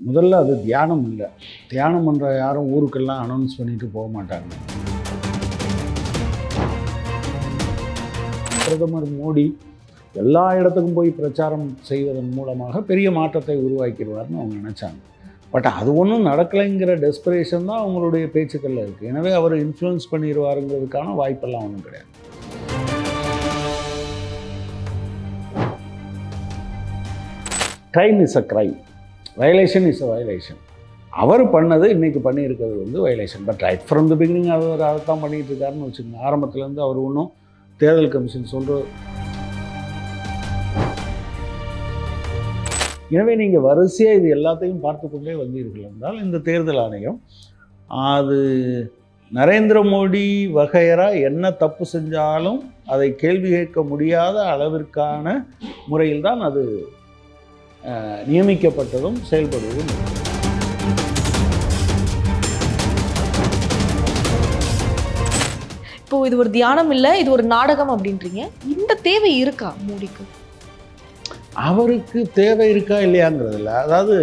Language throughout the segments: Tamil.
முதல்ல அது தியானம் இல்லை தியானம் பண்ணுற யாரும் ஊருக்கெல்லாம் அனௌன்ஸ் பண்ணிட்டு போக மாட்டாங்க பிரதமர் மோடி எல்லா இடத்துக்கும் போய் பிரச்சாரம் செய்வதன் மூலமாக பெரிய மாற்றத்தை உருவாக்கிடுவார்னு அவங்க நினச்சாங்க பட் அது ஒன்றும் நடக்கலைங்கிற டெஸ்பிரேஷன் தான் அவங்களுடைய பேச்சுக்களில் இருக்குது எனவே அவர் இன்ஃப்ளூயன்ஸ் பண்ணிடுவாருங்கிறதுக்கான வாய்ப்பெல்லாம் ஒன்றும் கிடையாது crime is a crime violation is a violation அவர் பண்ணது இன்னைக்கு பண்ணியிருக்கிறது வந்து violation but right from the beginning அவர் அதை தான் பண்ணிட்டு இருக்காருன்னு வச்சுக்கோங்க ஆரம்பத்துலேருந்து அவர் ஒன்றும் தேர்தல் கமிஷன் சொல்கிற எனவே நீங்கள் வரிசையாக இது எல்லாத்தையும் பார்த்து கொண்டே வந்தீர்கள் என்றால் இந்த தேர்தல் ஆணையம் அது நரேந்திர மோடி வகையரா என்ன தப்பு செஞ்சாலும் அதை கேள்வி கேட்க முடியாத அளவிற்கான முறையில் தான் அது அஹ், நியமிக்கப்பட்டதும் செயல்படுவதும் இருக்கு. இப்போ இது ஒரு தியானம் இல்ல இது ஒரு நாடகம் அப்படின்றீங்க இந்த தேவை இருக்கா மோடிக்கு அவருக்கு தேவை இருக்கா இல்லையாங்கிறது இல்லை அதாவது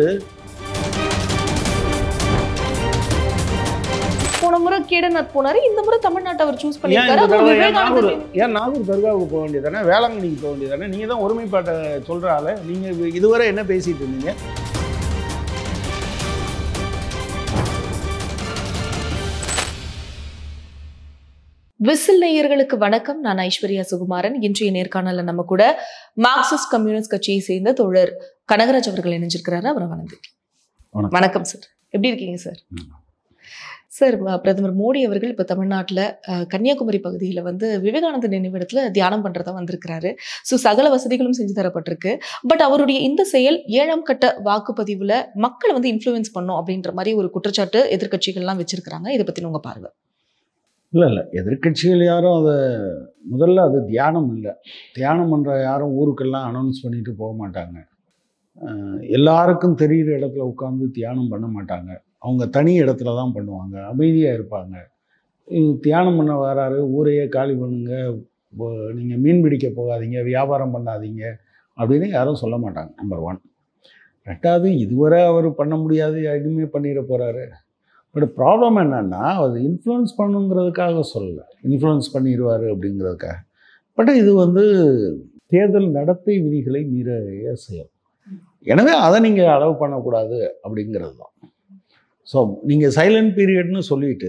போன முறை கேடர்நாத் போனாரு இந்த முறை தமிழ்நாட்டை அவர் சூஸ் ஏன் இந்த பண்ணிருக்காரு அது தடவை ஒரு ஏன் நாகூர் விவேகானந்தர் ஏன் நாகூர் தர்காவுக்கு போக வேண்டியதானே வேளாங்கண்ணிக்கு போக வேண்டியதானே நீங்கள் தான் ஒருமைப்பாட்டை சொல்கிற ஆளு நீங்கள் இதுவரை என்ன பேசிட்டு இருந்தீங்க விசில் நேயர்களுக்கு வணக்கம் நான் ஐஸ்வர்யா சுகுமாரன் இன்றைய நேர்காணல்ல நம்ம கூட மார்க்சிஸ்ட் கம்யூனிஸ்ட் கட்சியை சேர்ந்த தோழர் கனகராஜ் அவர்கள் இணைஞ்சிருக்கிறாரு அவரை வணக்கம் வணக்கம். வணக்கம் சார் எப்படி இருக்கீங்க சார் சார் ம- பிரதமர் மோடி அவர்கள் இப்போ தமிழ்நாட்டில் கன்னியாகுமரி பகுதியில் வந்து விவேகானந்தர் நினைவிடத்தில் தியானம் பண்ணுறதா வந்திருக்கிறாரு ஸோ சகல வசதிகளும் செஞ்சு தரப்பட்டிருக்கு பட் அவருடைய இந்த செயல் ஏழாம் கட்ட வாக்குப்பதிவில் மக்களை வந்து இன்ஃப்ளூயன்ஸ் பண்ணும் அப்படின்ற மாதிரி ஒரு குற்றச்சாட்டு எதிர்க்கட்சிகள்லாம் வச்சிருக்கிறாங்க இதை பற்றி உங்க பார்வை இல்லை இல்லை எதிர்க்கட்சிகள் யாரும் அதை முதல்ல அது தியானம் இல்லை தியானம் பண்ணுற யாரும் ஊருக்கெல்லாம் அனௌன்ஸ் பண்ணிட்டு போக மாட்டாங்க அஹ் எல்லாருக்கும் தெரிகிற இடத்துல உட்காந்து தியானம் பண்ண மாட்டாங்க அவங்க தனி இடத்துல தான் பண்ணுவாங்க அமைதியாக இருப்பாங்க இவங்க தியானம் பண்ண வராரு ஊரையே காலி பண்ணுங்க நீங்கள் மீன் பிடிக்க போகாதீங்க வியாபாரம் பண்ணாதீங்க அப்படின்னு யாரும் சொல்ல மாட்டாங்க நம்பர் ஒன் ரெண்டாவது இதுவரை அவர் பண்ண முடியாது இனிமே பண்ணிட போகிறாரு பட் ப்ராப்ளம் என்னன்னா அது இன்ஃப்ளூயன்ஸ் பண்ணுங்கிறதுக்காக சொல்லலை இன்ஃப்ளூயன்ஸ் பண்ணிடுவார் அப்படிங்கிறதுக்காக பட் இது வந்து தேர்தல் நடத்தை விதிகளை மீறிய செயல் எனவே அதை நீங்கள் அளவு பண்ணக்கூடாது அப்படிங்கிறது தான் ஸோ நீங்கள் சைலண்ட் பீரியட்னு சொல்லிட்டு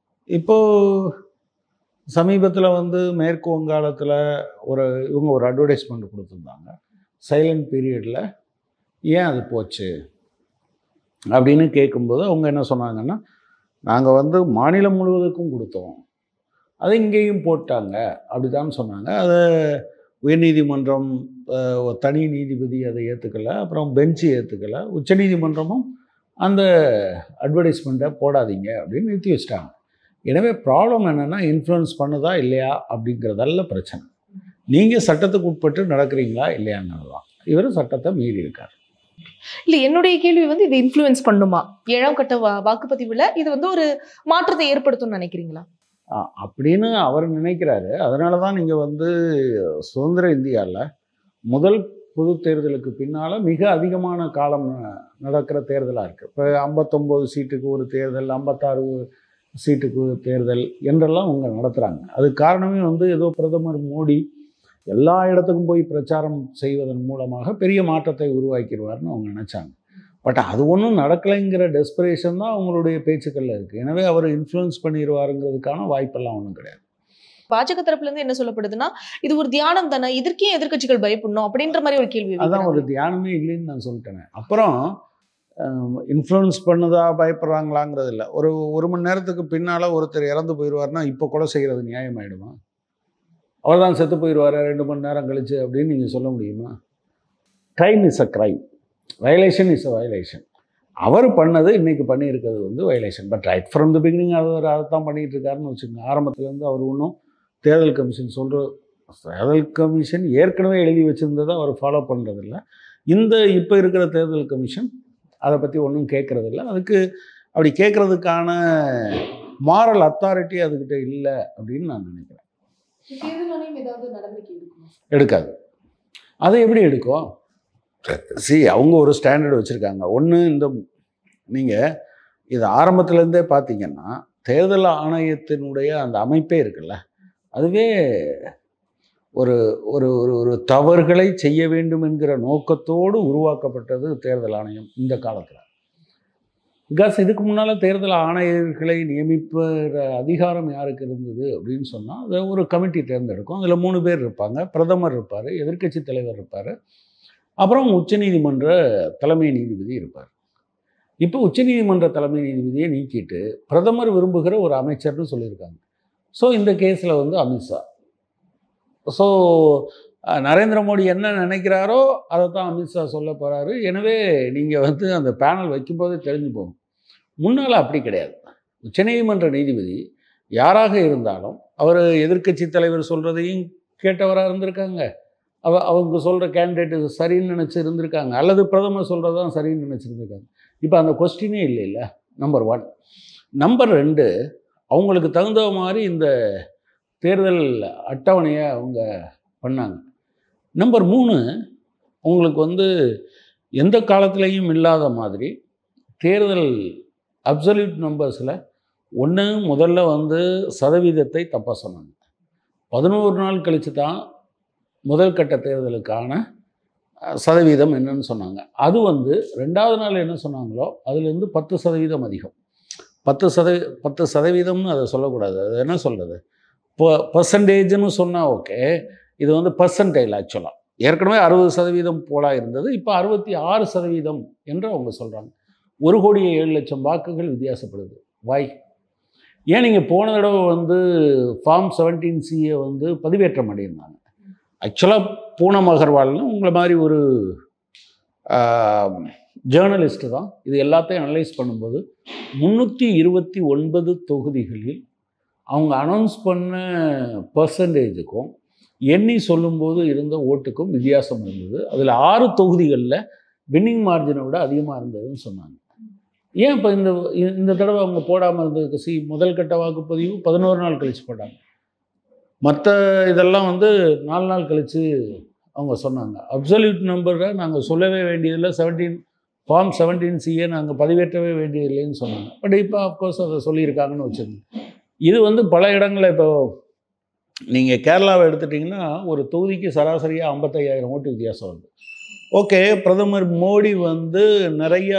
இப்போது சமீபத்தில் வந்து மேற்கு வங்காளத்தில் ஒரு இவங்க ஒரு அட்வர்டைஸ்மெண்ட் கொடுத்துருந்தாங்க சைலண்ட் பீரியடில் ஏன் அது போச்சு அப்படின்னு கேட்கும்போது அவங்க என்ன சொன்னாங்கன்னா நாங்கள் வந்து மாநிலம் முழுவதுக்கும் கொடுத்தோம் அதை இங்கேயும் போட்டாங்க அப்படிதான் சொன்னாங்க அதை உயர்நீதிமன்றம் அஹ், ஒரு தனி நீதிபதி அதை ஏற்றுக்கல அப்புறம் பெஞ்சு ஏற்றுக்கல உச்சநீதிமன்றமும் அந்த அட்வர்டைஸ்மெண்ட்டை போடாதீங்க அப்படின்னு நிறுத்தி வச்சிட்டாங்க எனவே ப்ராப்ளம் என்னென்னா இன்ஃப்ளூயன்ஸ் பண்ணுதா இல்லையா அப்படிங்கிறதல்ல பிரச்சனை நீங்கள் சட்டத்துக்கு உட்பட்டு நடக்கிறீங்களா இல்லையாங்கிறது தான் இவர் சட்டத்தை மீறி இருக்கார் இல்ல என்னுடைய கேள்வி வந்து இது இன்ஃப்ளூயன்ஸ் பண்ணுமா ஏழாம் கட்ட வா- வாக்குப்பதிவுல இது வந்து ஒரு மாற்றத்தை ஏற்படுத்தும்னு நினைக்கிறீங்களா ஆ, அப்படின்னு அவர் நினைக்கிறாரு அதனால தான் நீங்கள் வந்து சுதந்திர இந்தியாவில் முதல் பொது தேர்தலுக்கு பின்னால் மிக அதிகமான காலம் ந- நடக்கிற தேர்தலாக இருக்குது இப்போ ஐம்பத்தொம்போது சீட்டுக்கு ஒரு தேர்தல் ஐம்பத்தாறு சீட்டுக்கு ஒரு தேர்தல் என்றெல்லாம் அவங்க நடத்துகிறாங்க அதுக்கு காரணமே வந்து ஏதோ பிரதமர் மோடி எல்லா இடத்துக்கும் போய் பிரச்சாரம் செய்வதன் மூலமாக பெரிய மாற்றத்தை உருவாக்கிடுவார்னு அவங்க நினச்சாங்க பட் அது ஒன்றும் நடக்கலைங்கிற டெஸ்பிரேஷன் தான் அவங்களுடைய பேச்சுக்களில் இருக்குது எனவே அவர் இன்ஃப்ளூயன்ஸ் பண்ணிடுவாருங்கிறதுக்கான வாய்ப்பெல்லாம் ஒன்றும் கிடையாது பாஜக தரப்புல இருந்து என்ன சொல்லப்படுதுன்னா இது ஒரு தியானம் தானே இதற்கே எதிர்க்கட்சிகள் பயப்படணும் அப்படின்ற மாதிரி ஒரு கேள்வி அதான் ஒரு வைக்கிறாங்க. தியானமே இல்லைன்னு நான் சொல்லிட்டேனே அப்புறம் இன்ஃப்ளூயன்ஸ் பண்ணுதா பயப்படுறாங்களாங்கிறது இல்லை ஒரு ஒரு மணி நேரத்துக்கு பின்னால் ஒருத்தர் இறந்து போயிடுவார்னா இப்போ கொலை செய்கிறது நியாயமாயிடுமா அவர் தான் செத்து போயிடுவார் ரெண்டு மணி நேரம் கழிச்சு அப்படின்னு நீங்கள் சொல்ல முடியுமா crime is a crime violation is a violation அவர் பண்ணது இன்னைக்கு பண்ணியிருக்கிறது வந்து violation but right from the beginning அவர் அதை தான் பண்ணிட்டு இருக்காருன்னு வச்சுக்கோங்க ஆரம்பத்துலேருந்து அவர் ஒன்றும் தேர்தல் கமிஷன் சொல்கிற தேர்தல் கமிஷன் ஏற்கனவே எழுதி வச்சுருந்ததை அவர் ஃபாலோ பண்ணுறதில்ல இந்த இப்போ இருக்கிற தேர்தல் கமிஷன் அதை பற்றி ஒன்றும் கேட்குறதில்ல அதுக்கு அப்படி கேட்குறதுக்கான மாரல் அத்தாரிட்டி அதுக்கிட்ட இல்லை அப்படின்னு நான் நினைக்கிறேன் எடுக்காது அதை எப்படி எடுக்கும் சி அவங்க ஒரு ஸ்டாண்டர்ட் வச்சுருக்காங்க ஒன்று இந்த நீங்கள் இது ஆரம்பத்துலேருந்தே பார்த்தீங்கன்னா தேர்தல் ஆணையத்தினுடைய அந்த அமைப்பே இருக்குல்ல அதுவே ஒரு ஒரு ஒரு ஒரு தவறுகளை செய்ய வேண்டும் என்கிற நோக்கத்தோடு உருவாக்கப்பட்டது தேர்தல் ஆணையம் இந்த காலத்தில் பிகாஸ் இதுக்கு முன்னால் தேர்தல் ஆணையர்களை நியமிப்பற அதிகாரம் யாருக்கு இருந்தது அப்படின்னு சொன்னால் அதை ஒரு கமிட்டி தேர்ந்தெடுக்கும் அதில் மூணு பேர் இருப்பாங்க பிரதமர் இருப்பார் எதிர்க்கட்சி தலைவர் இருப்பார் அப்புறம் உச்சநீதிமன்ற தலைமை நீதிபதி இருப்பார் இப்போ உச்சநீதிமன்ற தலைமை நீதிபதியை நீக்கிட்டு பிரதமர் விரும்புகிற ஒரு அமைச்சர்னு சொல்லியிருக்காங்க ஸோ இந்த கேஸில் வந்து அமித்ஷா ஸோ நரேந்திர மோடி என்ன நினைக்கிறாரோ அதை தான் அமித்ஷா சொல்ல போகிறாரு எனவே நீங்கள் வந்து அந்த பேனல் வைக்கும்போதே தெரிஞ்சு போகும் முன்னால் அப்படி கிடையாது உச்சநீதிமன்ற நீதிபதி யாராக இருந்தாலும் அவர் எதிர்க்கட்சி தலைவர் சொல்கிறதையும் கேட்டவராக இருந்திருக்காங்க அவ அவங்க சொல்கிற கேண்டிடேட்டு சரின்னு நினச்சி இருந்திருக்காங்க அல்லது பிரதமர் சொல்கிறதான் சரின்னு நினச்சிருந்துருக்காங்க இப்போ அந்த கொஸ்டினே இல்லை இல்லை நம்பர் ஒன் நம்பர் ரெண்டு அவங்களுக்கு தகுந்த மாதிரி இந்த தேர்தல் அட்டவணையை அவங்க பண்ணாங்க நம்பர் மூணு உங்களுக்கு வந்து எந்த காலத்துலேயும் இல்லாத மாதிரி தேர்தல் அப்சல்யூட் நம்பர்ஸில் ஒன்று முதல்ல வந்து சதவீதத்தை தப்பாக சொன்னாங்க பதினோரு நாள் கழித்து தான் முதல் கட்ட தேர்தலுக்கான அஹ், சதவீதம் என்னன்னு சொன்னாங்க அது வந்து ரெண்டாவது நாள் என்ன சொன்னாங்களோ அதுலேருந்து பத்து சதவீதம் அதிகம் பத்து சதவீ பத்து சதவீதம்னு அதை சொல்லக்கூடாது அது என்ன சொல்கிறது இப்போ பர்சன்டேஜ்னு சொன்னால் ஓகே இது வந்து பர்சன்டைல் ஆக்சுவலாக ஏற்கனவே அறுபது சதவீதம் போலா இருந்தது இப்போ அறுபத்தி ஆறு சதவீதம் என்று அவங்க சொல்கிறாங்க ஒரு கோடியே ஏழு லட்சம் வாக்குகள் வித்தியாசப்படுது வாய் ஏன் நீங்கள் போன தடவை வந்து ஃபார்ம் செவன்டீன் சியை வந்து பதிவேற்றம் பண்ணியிருந்தாங்க ஆக்சுவலாக பூனம் அகர்வால்னு உங்களை மாதிரி ஒரு ஜேர்னலிஸ்ட்டு தான் இது எல்லாத்தையும் அனலைஸ் பண்ணும்போது முந்நூற்றி இருபத்தி ஒன்பது தொகுதிகளில் அவங்க அனௌன்ஸ் பண்ண பர்சன்டேஜுக்கும் எண்ணி சொல்லும்போது இருந்த ஓட்டுக்கும் வித்தியாசம் இருந்தது அதில் ஆறு தொகுதிகளில் வின்னிங் மார்ஜினை விட அதிகமாக இருந்ததுன்னு சொன்னாங்க ஏன் இப்போ இந்த இந்த தடவை அவங்க போடாமல் இருந்ததுக்கு சி முதல் கட்ட வாக்குப்பதிவு பதினோரு நாள் கழித்து போட்டாங்க மற்ற இதெல்லாம் வந்து நாலு நாள் கழித்து அவங்க சொன்னாங்க அப்சல்யூட் நம்பரை நாங்கள் சொல்லவே வேண்டியதில்லை செவன்டீன் ஃபார்ம் செவன்டீன் சியை நாங்கள் பதிவேற்றவே வேண்டியதில்லைன்னு சொன்னாங்க பட் இப்போ அஃப்கோர்ஸ் அதை சொல்லியிருக்காங்கன்னு வச்சுருங்க இது வந்து பல இடங்களில் இப்போ நீங்கள் கேரளாவை எடுத்துட்டிங்கன்னா ஒரு தொகுதிக்கு சராசரியாக ஐம்பத்தையாயிரம் ஓட்டு வித்தியாசம் வருது ஓகே பிரதமர் மோடி வந்து நிறைய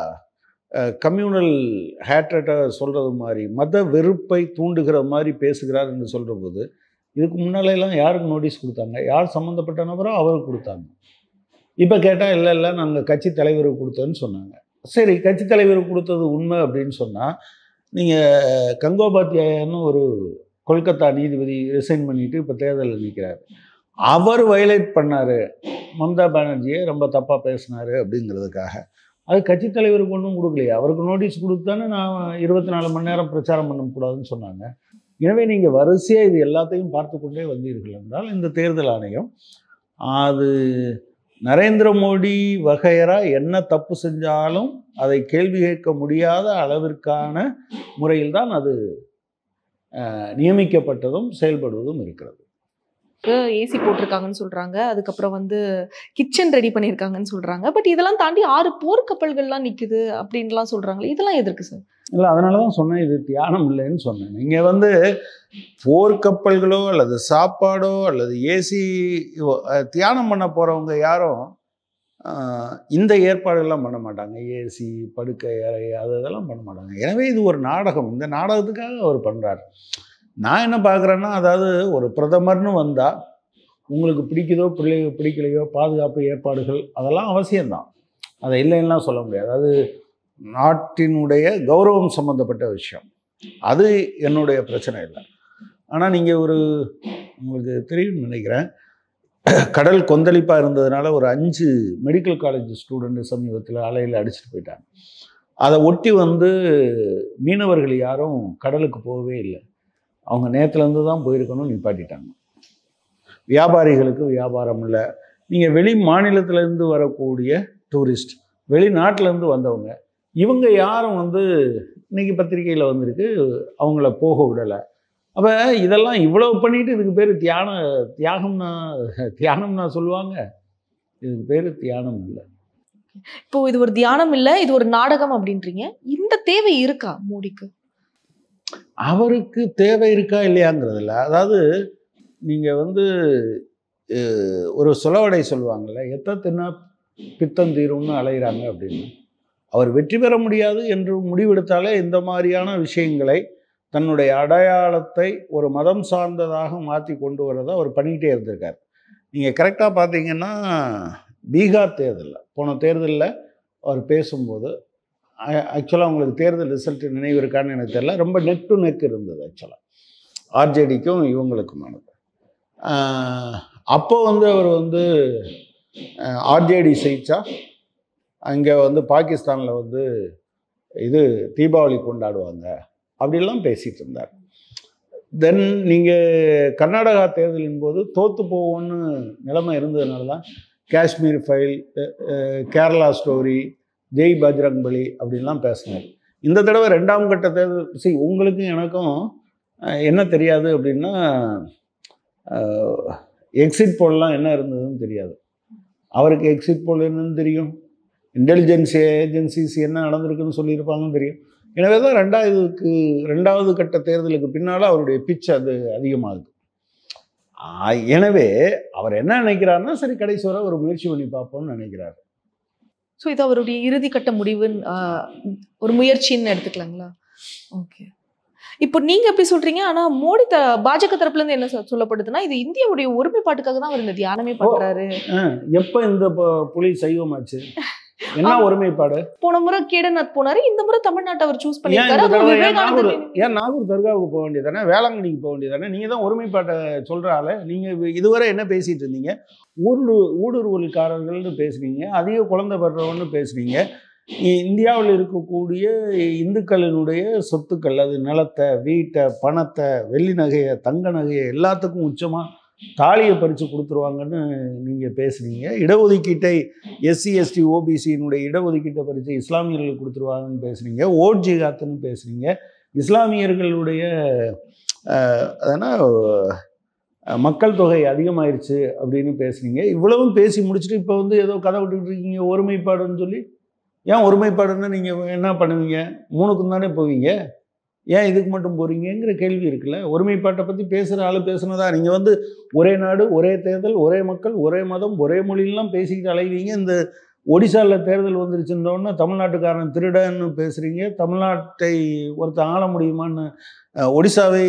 கம்யூனல் ஹேட்ரட்டை சொல்கிறது மாதிரி மத வெறுப்பை தூண்டுகிற மாதிரி பேசுகிறார் என்று சொல்கிற போது இதுக்கு முன்னால எல்லாம் யாருக்கு நோட்டீஸ் கொடுத்தாங்க யார் சம்மந்தப்பட்ட நபரோ அவருக்கு கொடுத்தாங்க இப்போ கேட்டால் இல்லை இல்லை நாங்கள் கட்சி தலைவருக்கு கொடுத்தோன்னு சொன்னாங்க சரி கட்சி தலைவருக்கு கொடுத்தது உண்மை அப்படின்னு சொன்னால் நீங்கள் கங்கோபாத்யாயன்னு ஒரு கொல்கத்தா நீதிபதி ரிசைன் பண்ணிட்டு இப்போ தேர்தலில் நிற்கிறார் அவர் வயலேட் பண்ணார் மம்தா பானர்ஜியை ரொம்ப தப்பாக பேசினார் அப்படிங்கிறதுக்காக அது கட்சி தலைவருக்கு ஒன்றும் கொடுக்கலையே அவருக்கு நோட்டீஸ் கொடுத்தானே நான் இருபத்தி நாலு மணி நேரம் பிரச்சாரம் பண்ணக்கூடாதுன்னு சொன்னாங்க எனவே நீங்கள் வரிசையாக இது எல்லாத்தையும் பார்த்து கொண்டே வந்தீர்கள் என்றால் இந்த தேர்தல் ஆணையம் அது நரேந்திர மோடி வகையரா என்ன தப்பு செஞ்சாலும் அதை கேள்வி கேட்க முடியாத அளவிற்கான முறையில் தான் அது அஹ், நியமிக்கப்பட்டதும் செயல்படுவதும் இருக்கிறது ஏசி போட்டிருக்காங்கன்னு சொல்றாங்க அதுக்கப்புறம் வந்து கிச்சன் ரெடி பண்ணியிருக்காங்கன்னு சொல்றாங்க பட் இதெல்லாம் தாண்டி ஆறு போர்க்கப்பல்கள்லாம் நிக்குது அப்படின்லாம் சொல்றாங்களே இதெல்லாம் எதற்கு சார் இல்லை அதனால தான் சொன்னேன் இது தியானம் இல்லைன்னு சொன்னேன் நீங்கள் வந்து போர்க்கப்பல்களோ அல்லது சாப்பாடோ அல்லது ஏசி தியானம் பண்ண போகிறவங்க யாரும் அஹ், இந்த ஏற்பாடுகள்லாம் பண்ண மாட்டாங்க ஏசி படுக்கை அறை அது இதெல்லாம் பண்ண மாட்டாங்க எனவே இது ஒரு நாடகம் இந்த நாடகத்துக்காக அவர் பண்ணுறாரு நான் என்ன பார்க்குறேன்னா அதாவது ஒரு பிரதமர்னு வந்தால் உங்களுக்கு பிடிக்குதோ பிள்ளை பிடிக்கலையோ பாதுகாப்பு ஏற்பாடுகள் அதெல்லாம் அவசியம்தான் அதை இல்லைன்னுலாம் சொல்ல முடியாது அது நாட்டினுடைய கௌரவம் சம்மந்தப்பட்ட விஷயம் அது என்னுடைய பிரச்சனை இல்லை ஆனால் நீங்கள் ஒரு உங்களுக்கு தெரியும்னு நினைக்கிறேன் கடல் கொந்தளிப்பாக இருந்ததுனால ஒரு அஞ்சு மெடிக்கல் காலேஜ் ஸ்டூடெண்ட் சமீபத்தில் அலையில் அடிச்சுட்டு போயிட்டாங்க அதை ஒட்டி வந்து மீனவர்கள் யாரும் கடலுக்கு போகவே இல்லை அவங்க நேற்றுலேருந்து தான் போயிருக்கணும் நிப்பாட்டிட்டாங்க வியாபாரிகளுக்கு வியாபாரம் இல்லை நீங்கள் வெளி மாநிலத்திலேருந்து வரக்கூடிய டூரிஸ்ட் வெளிநாட்டிலேருந்து வந்தவங்க இவங்க யாரும் வந்து இன்னைக்கு பத்திரிக்கையில் வந்திருக்கு அவங்கள போக விடலை அப்போ இதெல்லாம் இவ்வளவு பண்ணிட்டு இதுக்கு பேர் தியான தியாகம்னா தியானம்னா சொல்லுவாங்க இதுக்கு பேர் தியானம் இல்லை இப்போ இது ஒரு தியானம் இல்ல இது ஒரு நாடகம் அப்படின்றீங்க இந்த தேவை இருக்கா மோடிக்கு அவருக்கு தேவை இருக்கா இல்லையாங்கிறதுல அதாவது நீங்கள் வந்து அஹ், ஒரு சொலவடை சொல்லுவாங்கல்ல எத்த தின்னா பித்தம் தீரும்னு அலைகிறாங்க அப்படின்னு அவர் வெற்றி பெற முடியாது என்று முடிவெடுத்தாலே இந்த மாதிரியான விஷயங்களை தன்னுடைய அடையாளத்தை ஒரு மதம் சார்ந்ததாக மாற்றி கொண்டு வரதை அவர் பண்ணிக்கிட்டே இருந்திருக்கார் நீங்கள் கரெக்டாக பார்த்தீங்கன்னா பீகார் தேர்தலில் போன தேர்தலில் அவர் பேசும்போது ஆக்சுவலாக உங்களுக்கு தேர்தல் ரிசல்ட் நினைவு இருக்கான்னு எனக்கு தெரியல ரொம்ப நெக் டு நெக் இருந்தது ஆக்சுவலாக ஆர்ஜேடிக்கும் இவங்களுக்குமானது ஆஹ் அப்போ வந்து அவர் வந்து ஆர்ஜேடி ஜெயிச்சா அங்கே வந்து பாகிஸ்தானில் வந்து இது தீபாவளி கொண்டாடுவாங்க அப்படிலாம் பேசிகிட்டு இருந்தார் தென் நீங்கள் கர்நாடகா தேர்தலின் போது தோற்று போவோன்னு நிலைமை இருந்ததுனால தான் காஷ்மீர் ஃபைல் கேரளா ஸ்டோரி ஜெய் பஜ்ரங் பலி அப்படின்லாம் பேசினார் இந்த தடவை ரெண்டாம் கட்ட தேர்தல் see உங்களுக்கும் எனக்கும் அஹ், என்ன தெரியாது அப்படின்னா எக்ஸிட் போல்லாம் என்ன இருந்ததுன்னு தெரியாது அவருக்கு எக்ஸிட் போல் என்னன்னு தெரியும் இன்டெலிஜென்ஸ் ஏஜென்சிஸ் என்ன நடந்திருக்குன்னு சொல்லியிருப்பாங்கன்னு தெரியும் எனவே தான் ரெண்டாவதுக்கு ரெண்டாவது கட்ட தேர்தலுக்கு பின்னால் அவருடைய பிச் அது அதிகமாகுது ஆ, எனவே அவர் என்ன நினைக்கிறாருன்னா சரி கடைசி வரை ஒரு முயற்சி பண்ணி பார்ப்போம்னு நினைக்கிறார் ஸோ இது அவருடைய இறுதி கட்ட முடிவுன்னு ஆஹ், ஒரு முயற்சின்னு எடுத்துக்கலாங்களா ஓகே இப்போ நீங்க எப்படி சொல்றீங்க ஆனா மோடி த பாஜக தரப்புல இருந்து என்ன சொ- சொல்லப்படுதுன்னா இது இந்தியாவுடைய ஒருமைப்பாட்டுக்காக தான் அவர் இந்த தியானமே பண்றாரு எப்போ இந்த ப- புலி சைவமாச்சு என்ன ஆமா. ஒருமைப்பாடு போன முறை கேடர்நாத் போனாரு இந்த முறை தமிழ்நாட்டை அவர் சூஸ் ஏன் பண்ணிருக்காரு இந்த அதுவும் தடவை ஏன் விவேகானந்தர் நாகூர் ஏன் நாகூர் தர்காவுக்கு போக வேண்டியதானே வேளாங்கண்ணிக்கு போக வேண்டியதானே நீங்க தான் ஒருமைப்பாட்டை சொல்ற ஆளு நீங்க இது- இதுவரை என்ன பேசிட்டு இருந்தீங்க ஊடு ஊடுருவல்காரர்கள்னு பேசுனீங்க அதிக குழந்தை பெற்றவன்னு பேசுனீங்க இ- இந்தியாவில் இருக்கக்கூடிய இந்துக்களினுடைய சொத்துக்கள் அது நிலத்தை வீட்டை பணத்தை வெள்ளி நகையை தங்க நகையை எல்லாத்துக்கும் உச்சமாக தாலியை பறித்து கொடுத்துருவாங்கன்னு நீங்கள் பேசுனீங்க இடஒதுக்கீட்டை எஸ்சி எஸ்டி ஓபிசியினுடைய இடஒதுக்கீட்டை பறித்து இஸ்லாமியர்களுக்கு கொடுத்துருவாங்கன்னு பேசுனீங்க ஓட் ஜிகாத்துன்னு பேசுனீங்க இஸ்லாமியர்களுடைய அஹ், அதனால் அஹ், மக்கள் தொகை அதிகமாயிருச்சு அப்படின்னு பேசுனீங்க இவ்வளவும் பேசி முடிச்சுட்டு இப்போ வந்து ஏதோ கதை விட்டுக்கிட்டு இருக்கீங்க ஒருமைப்பாடுன்னு சொல்லி ஏன் ஒருமைப்பாடுன்னு நீங்கள் என்ன பண்ணுவீங்க மூணுக்கும் தானே போவீங்க ஏன் இதுக்கு மட்டும் போகிறீங்கங்கிற கேள்வி இருக்குல்ல ஒருமைப்பாட்டை பற்றி பேசுகிற ஆள் பேசுனதா நீங்கள் வந்து ஒரே நாடு ஒரே தேர்தல் ஒரே மக்கள் ஒரே மதம் ஒரே மொழியெல்லாம் பேசிக்கிட்டு அலைவீங்க இந்த ஒடிசாவில் தேர்தல் வந்துருச்சுன்னொன்னே தமிழ்நாட்டுக்காரன் திருடன்னு பேசுகிறீங்க தமிழ்நாட்டை ஒருத்தன் ஆள முடியுமான்னு அஹ், ஒடிசாவை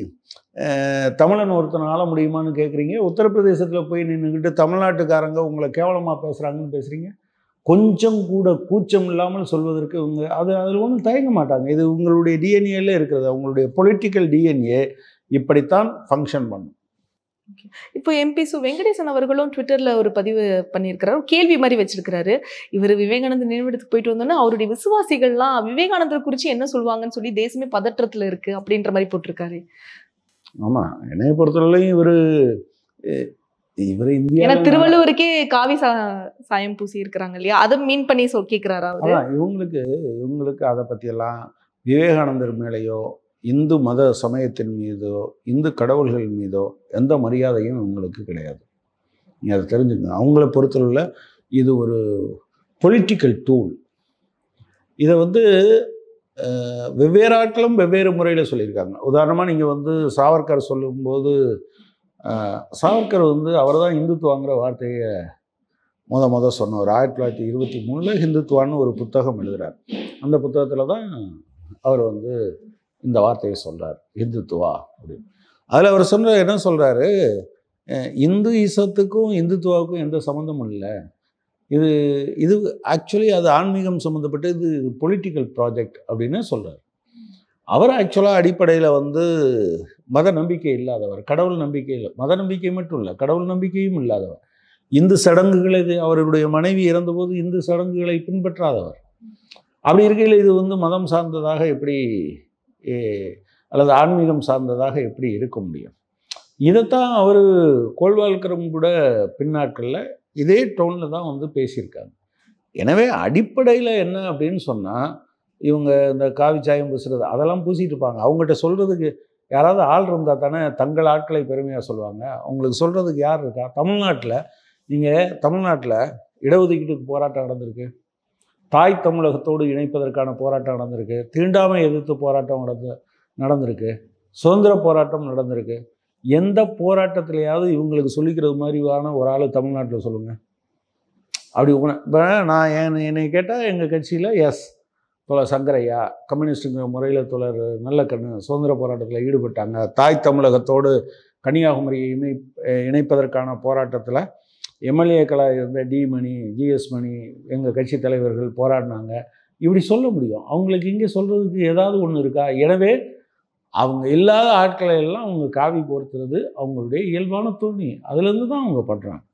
அஹ், தமிழன் ஒருத்தன் ஆள முடியுமான்னு கேட்குறீங்க உத்தரப்பிரதேசத்தில் போய் நின்றுக்கிட்டு தமிழ்நாட்டுக்காரங்க உங்களை கேவலமாக பேசுகிறாங்கன்னு பேசுகிறீங்க கொஞ்சம் கூட கூச்சம் இல்லாமல் சொல்வதற்கு இவங்க அது அதில் ஒன்றும் தயங்க மாட்டாங்க இது உங்களுடைய டிஎன்ஏல இருக்கிறது அவங்களுடைய பொலிட்டிக்கல் டிஎன்ஏ இப்படித்தான் ஃபங்க்ஷன் பண்ணும் இப்போ எம்பி சு வெங்கடேசன் அவர்களும் ட்விட்டர்ல ஒரு பதிவு பண்ணியிருக்கிறாரு ஒரு கேள்வி மாதிரி வச்சிருக்கிறாரு இவர் விவேகானந்தர் நினைவிடத்துக்கு போயிட்டு வந்தோன்னா அவருடைய விசுவாசிகள்லாம் விவேகானந்தர் குறித்து என்ன சொல்லுவாங்கன்னு சொல்லி தேசமே பதற்றத்துல இருக்கு அப்படின்ற மாதிரி போட்டிருக்காரு ஆமாம் என்னைய பொறுத்தவரையிலையும் இவர் இவர் ஏன்னா இந்தியா திருவள்ளுவருக்கே காவி சா- சாயம் பூசி இருக்கிறாங்க இல்லையா அதை மீன் பண்ணி சொல் கேட்கிறாரா அவரு அதான் இவங்களுக்கு இவங்களுக்கு அதை பற்றியெல்லாம் விவேகானந்தர் மேலேயோ இந்து மத சமயத்தின் மீதோ இந்து கடவுள்கள் மீதோ எந்த மரியாதையும் இவங்களுக்கு கிடையாது நீங்கள் அதை தெரிஞ்சுக்கணும் அவங்கள பொறுத்தளவில் இது ஒரு பொலிட்டிக்கல் டூல் இதை வந்து அஹ், வெவ்வேறு ஆட்களும் வெவ்வேறு முறையில் சொல்லியிருக்காங்க உதாரணமாக நீங்கள் வந்து சாவர்கர் சொல்லும்போது அஹ், சாவர்கர் வந்து அவர் தான் இந்துத்துவாங்கிற வார்த்தையை முத முத சொன்னவர் ஆயிரத்தி தொள்ளாயிரத்தி இருபத்தி மூணில் ஹிந்துத்துவான்னு ஒரு புத்தகம் எழுதுறார் அந்த புத்தகத்தில் தான் அவர் வந்து இந்த வார்த்தையை சொல்கிறார் இந்துத்துவா அப்படின்னு அதில் அவர் சொன்ன என்ன சொல்கிறாரு இந்து இசத்துக்கும் இந்துத்துவாவுக்கும் எந்த சம்மந்தமும் இல்லை இது இது ஆக்சுவலி அது ஆன்மீகம் சம்மந்தப்பட்ட இது பொலிட்டிக்கல் ப்ராஜெக்ட் அப்படின்னு சொல்கிறார் அவர் ஆக்சுவலாக அடிப்படையில் வந்து மத நம்பிக்கை இல்லாதவர் கடவுள் நம்பிக்கை இல்லை மத நம்பிக்கை மட்டும் இல்லை கடவுள் நம்பிக்கையும் இல்லாதவர் இந்து சடங்குகளை இது அவருடைய மனைவி இறந்தபோது இந்து சடங்குகளை பின்பற்றாதவர் அப்படி இருக்கையில் இது வந்து மதம் சார்ந்ததாக எப்படி ஏ, அல்லது ஆன்மீகம் சார்ந்ததாக எப்படி இருக்க முடியும் இதைத்தான் அவர் கோல்வால்கரும் கூட பின்னாட்களில் இதே டோனில் தான் வந்து பேசியிருக்காங்க எனவே அடிப்படையில் என்ன அப்படின்னு சொன்னால் இவங்க இந்த காவி சாயம் பூசுறது அதெல்லாம் பூசிட்டு இருப்பாங்க அவங்ககிட்ட சொல்கிறதுக்கு யாராவது ஆள் இருந்தால் தானே தங்கள் ஆட்களை பெருமையாக சொல்லுவாங்க அவங்களுக்கு சொல்கிறதுக்கு யார் இருக்கா தமிழ்நாட்டில் நீங்கள் தமிழ்நாட்டில் இடஒதுக்கீட்டுக்கு போராட்டம் நடந்திருக்கு தாய் தமிழகத்தோடு இணைப்பதற்கான போராட்டம் நடந்திருக்கு தீண்டாமை எதிர்த்து போராட்டம் நடந்து நடந்திருக்கு சுதந்திர போராட்டம் நடந்திருக்கு எந்த போராட்டத்திலையாவது இவங்களுக்கு சொல்லிக்கிறது மாதிரியான ஒரு ஆள் தமிழ்நாட்டில் சொல்லுங்கள் அப்படி உண இப்போ நான் என் என்னை கேட்டால் எங்கள் கட்சியில் எஸ் தோழர் சங்கரையா கம்யூனிஸ்டுங்கிற முறையில் தோழர் நல்லக்கண்ணு சுதந்திர போராட்டத்தில் ஈடுபட்டாங்க தாய் தமிழகத்தோடு கன்னியாகுமரியை இணை இணைப்பதற்கான போராட்டத்தில் எம்எல்ஏக்களாக இருந்த டி மணி ஜிஎஸ் மணி எங்கள் கட்சி தலைவர்கள் போராடினாங்க இப்படி சொல்ல முடியும் அவங்களுக்கு இங்கே சொல்கிறதுக்கு ஏதாவது ஒன்று இருக்கா எனவே அவங்க இல்லாத ஆட்களை எல்லாம் அவங்க காவி போர்த்துறது அவங்களுடைய இயல்பான தோணி அதுலேருந்து தான் அவங்க பண்ணுறாங்க